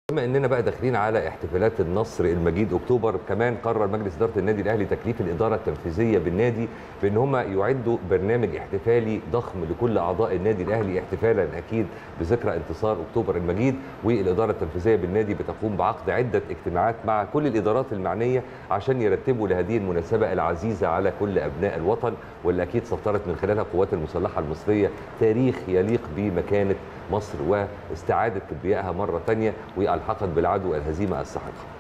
بما اننا بقى داخلين على احتفالات النصر المجيد اكتوبر كمان قرر مجلس اداره النادي الاهلي تكليف الاداره التنفيذيه بالنادي بان هم يعدوا برنامج احتفالي ضخم لكل اعضاء النادي الاهلي احتفالا اكيد بذكرى انتصار اكتوبر المجيد والاداره التنفيذيه بالنادي بتقوم بعقد عده اجتماعات مع كل الادارات المعنيه عشان يرتبوا لهذه المناسبه العزيزه على كل ابناء الوطن واللي اكيد سطرت من خلالها القوات المسلحه المصريه تاريخ يليق بمكانه مصر واستعادت كبريائها مره ثانيه والحقت بالعدو الهزيمه الساحقه